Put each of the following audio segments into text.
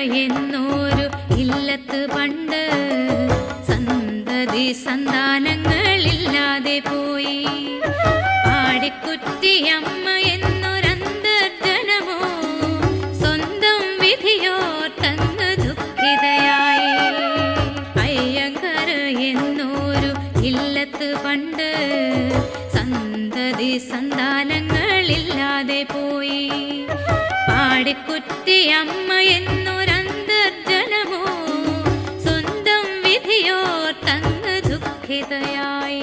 എന്നോരു ഇല്ലത്ത് പണ്ട് സന്തതി സന്താനങ്ങളില്ലാതെ പോയി പാടിക്കുറ്റിയമ്മ എന്നൊരന്തർജനമോ സ്വന്തം വിധിയോർത്തങ്ങ് ദുഃഖിതയായി അയ്യങ്കര എന്നോരു ഇല്ലത്ത് പണ്ട് സന്തതി സന്താനങ്ങളില്ലാതെ പോയി പാടിക്കുറ്റിയമ്മ എന്നൊരന്തർജനമോ സ്വന്തം വിധിയോർത്തങ്ങ് ദുഃഖിതയായി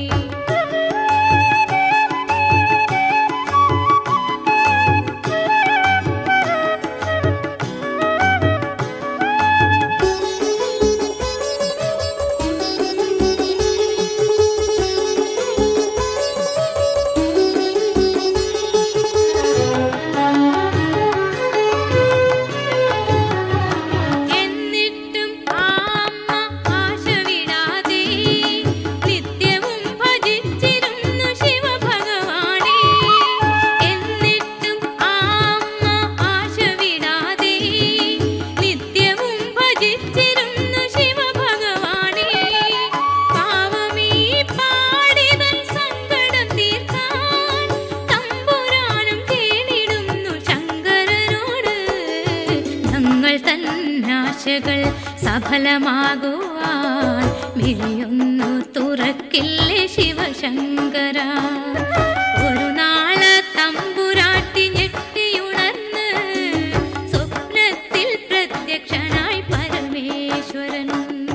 എന്നിട്ടും ആ അമ്മ ആശ വിടാതെ നിത്യവും ഭജിച്ചിരുന്നു ശിവഭഗവാനെ എന്നിട്ടും ആ അമ്മ ആശ വിടാതെ നിത്യവും ഭജിച്ചിരുന്നു ശിവഭഗവാനെ പാവമീ പാടിതൻ സങ്കടം തീർക്കാൻ തമ്പുരാനും കേണിടുന്നു ശങ്കരനോട് ഞങ്ങൾ തന്നാശകൾ സഫലമാകുവാൻ മിഴിയൊന്നു തുറക്കില്ലേ ശിവശങ്കര ഒരു നാള് തമ്പുരാട്ടി ഞെട്ടിയുണർന്ന് സ്വപ്നത്തിൽ പ്രത്യക്ഷനായി പരമേശ്വരൻ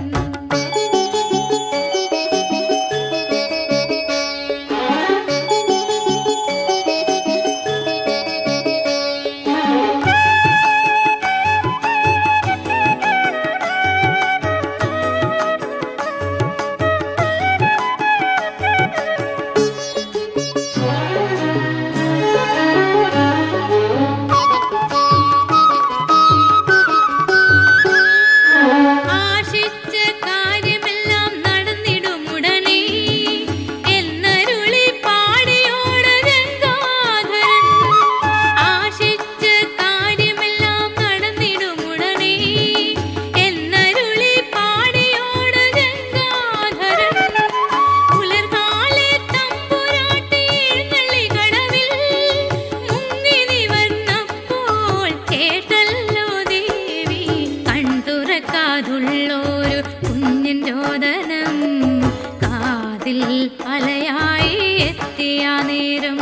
ആശിച്ച കാര്യമെല്ലാം നടന്നിടുമുടനെ എന്നരുളി പാടിയോട് ഗംഗാധരൻ ആശിച്ച കാര്യമെല്ലാം നടന്നിടുമുടനെ എന്നരുളി പാടിയോട് ഗംഗാധരൻ പുലർകാലെ തമ്പുരാട്ടി എഴുന്നള്ളി കടവിൽ മുങ്ങി നിവർന്നപ്പോൾ കേട്ടല്ലോ ദേവി കൺതുറക്കാതുള്ളൊരു കുഞ്ഞിൻ രോദനം കാതിൽ അലയായി എത്തിയ നേരം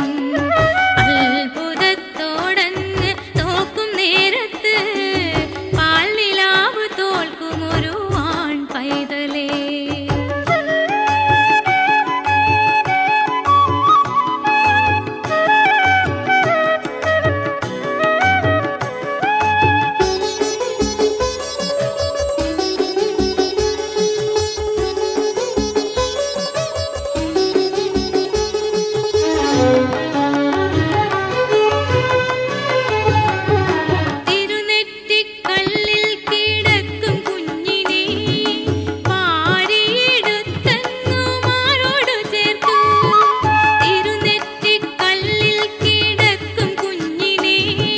അത്ഭുതത്തോടങ്ങ് നോക്കും നേരത്ത് പാൽനിലാവ് തോൽക്കുമൊരു ആൺ പൈതലേ തിരുനെറ്റിക്കല്ലിൽ കിടക്കും കുഞ്ഞിനെ പാടിയെടുത്തങ്ങു മാറോടു ചേർത്തു തിരുനെറ്റിക്കല്ലിൽ കിടക്കും കുഞ്ഞിനെ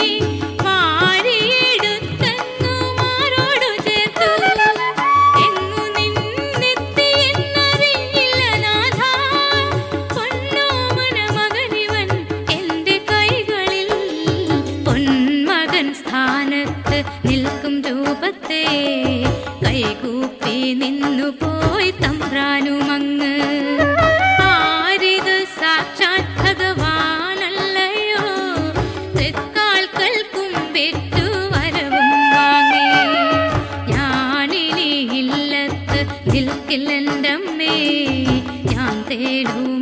പാടിയെടുത്തങ്ങു മാറോടു ചേർത്തു എങ്ങു നിന്നെത്തിയെന്നറിയില്ല നാഥ പൊന്നോമന മകനിവൻ എന്റെ കൈകളിൽ പൊന്മകൻ സ്ഥാനത്ത് നിൽക്കും രൂപത്തെ കൈകൂപ്പി നിന്നു പോയി തമ്പ്രാനുമങ്ങ് ആരിത് സാക്ഷാത് ഭഗവാനല്ലയോ തൃക്കാൽക്കൽ കുമ്പിട്ടു വരവും വാങ്ങി ഞാനിനി ഇല്ലത്ത് നിൽക്കില്ലെൻ്റമ്മേ ഞാൻ തേടും